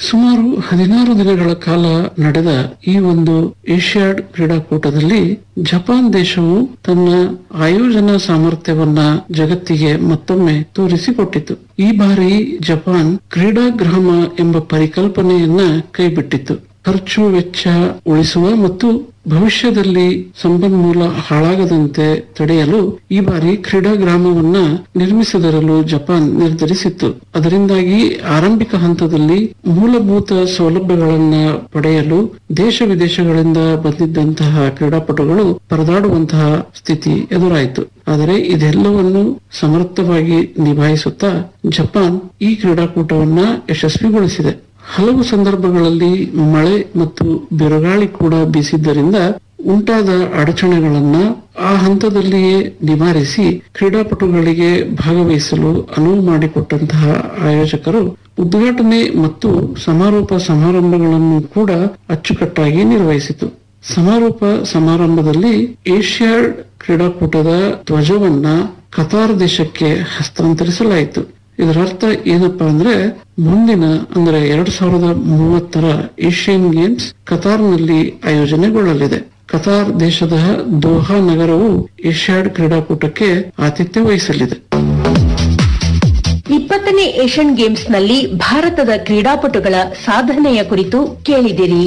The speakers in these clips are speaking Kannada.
ಸುಮಾರು ಹದಿನಾರು ದಿನಗಳ ಕಾಲ ನಡೆದ ಈ ಒಂದು ಏಷ್ಯಾಡ್ ಕ್ರೀಡಾಕೂಟದಲ್ಲಿ ಜಪಾನ್ ದೇಶವು ತನ್ನ ಆಯೋಜನಾ ಸಾಮರ್ಥ್ಯವನ್ನ ಜಗತ್ತಿಗೆ ಮತ್ತೊಮ್ಮೆ ತೋರಿಸಿಕೊಟ್ಟಿತು ಈ ಬಾರಿ ಜಪಾನ್ ಕ್ರೀಡಾಗ್ರಾಮ ಎಂಬ ಪರಿಕಲ್ಪನೆಯನ್ನ ಕೈಬಿಟ್ಟಿತು ಖರ್ಚು ವೆಚ್ಚ ಉಳಿಸುವ ಮತ್ತು ಭವಿಷ್ಯದಲ್ಲಿ ಸಂಪನ್ಮೂಲ ಹಾಳಾಗದಂತೆ ತಡೆಯಲು ಈ ಬಾರಿ ಕ್ರೀಡಾ ಗ್ರಾಮವನ್ನ ನಿರ್ಮಿಸದಿರಲು ಜಪಾನ್ ನಿರ್ಧರಿಸಿತ್ತು ಅದರಿಂದಾಗಿ ಆರಂಭಿಕ ಹಂತದಲ್ಲಿ ಮೂಲಭೂತ ಸೌಲಭ್ಯಗಳನ್ನ ಪಡೆಯಲು ದೇಶ ವಿದೇಶಗಳಿಂದ ಬಂದಿದ್ದಂತಹ ಕ್ರೀಡಾಪಟುಗಳು ಪರದಾಡುವಂತಹ ಸ್ಥಿತಿ ಎದುರಾಯಿತು ಆದರೆ ಇದೆಲ್ಲವನ್ನು ಸಮರ್ಥವಾಗಿ ನಿಭಾಯಿಸುತ್ತಾ ಜಪಾನ್ ಈ ಕ್ರೀಡಾಕೂಟವನ್ನ ಯಶಸ್ವಿಗೊಳಿಸಿದೆ ಹಲವು ಸಂದರ್ಭಗಳಲ್ಲಿ ಮಳೆ ಮತ್ತು ಬಿರುಗಾಳಿ ಕೂಡ ಬೀಸಿದ್ದರಿಂದ ಉಂಟಾದ ಅಡಚಣೆಗಳನ್ನ ಆ ಹಂತದಲ್ಲಿಯೇ ನಿವಾರಿಸಿ ಕ್ರೀಡಾಪಟುಗಳಿಗೆ ಭಾಗವಹಿಸಲು ಅನುವು ಮಾಡಿಕೊಟ್ಟಂತಹ ಆಯೋಜಕರು ಉದ್ಘಾಟನೆ ಮತ್ತು ಸಮಾರೋಪ ಸಮಾರಂಭಗಳನ್ನು ಕೂಡ ಅಚ್ಚುಕಟ್ಟಾಗಿ ನಿರ್ವಹಿಸಿತು ಸಮಾರೋಪ ಸಮಾರಂಭದಲ್ಲಿ ಏಷ್ಯಾಡ್ ಕ್ರೀಡಾಕೂಟದ ಧ್ವಜವನ್ನ ಕತಾರ್ ದೇಶಕ್ಕೆ ಹಸ್ತಾಂತರಿಸಲಾಯಿತು ಇದರ ಅರ್ಥ ಏನಪ್ಪಾ ಅಂದ್ರೆ ಮುಂದಿನ ಅಂದ್ರೆ ಎರಡ್ ಸಾವಿರದ ಮೂವತ್ತರ ಏಷ್ಯನ್ ಗೇಮ್ಸ್ ಕತಾರ್ನಲ್ಲಿ ಆಯೋಜನೆಗೊಳ್ಳಲಿದೆ ಕತಾರ್ ದೇಶದ ದೋಹಾ ನಗರವು ಏಷ್ಯಾಡ್ ಕ್ರೀಡಾಕೂಟಕ್ಕೆ ಆತಿಥ್ಯ ವಹಿಸಲಿದೆ ಇಪ್ಪತ್ತನೇ ಏಷ್ಯನ್ ಗೇಮ್ಸ್ನಲ್ಲಿ ಭಾರತದ ಕ್ರೀಡಾಪಟುಗಳ ಸಾಧನೆಯ ಕುರಿತು ಕೇಳಿದಿರಿ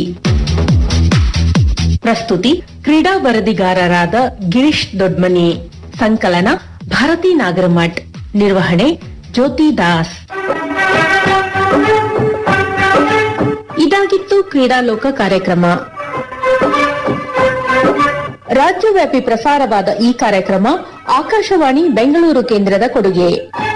ಪ್ರಸ್ತುತಿ ಕ್ರೀಡಾ ವರದಿಗಾರರಾದ ಗಿರೀಶ್ ದೊಡ್ಮನಿ ಸಂಕಲನ ಭಾರತಿ ನಾಗರಮಠ್ ನಿರ್ವಹಣೆ ಜ್ಯೋತಿ ದಾಸ್ ಇದಾಗಿತ್ತು ಕ್ರೀಡಾಲೋಕ ಕಾರ್ಯಕ್ರಮ ರಾಜ್ಯವ್ಯಾಪಿ ಪ್ರಸಾರವಾದ ಈ ಕಾರ್ಯಕ್ರಮ ಆಕಾಶವಾಣಿ ಬೆಂಗಳೂರು ಕೇಂದ್ರದ ಕೊಡುಗೆ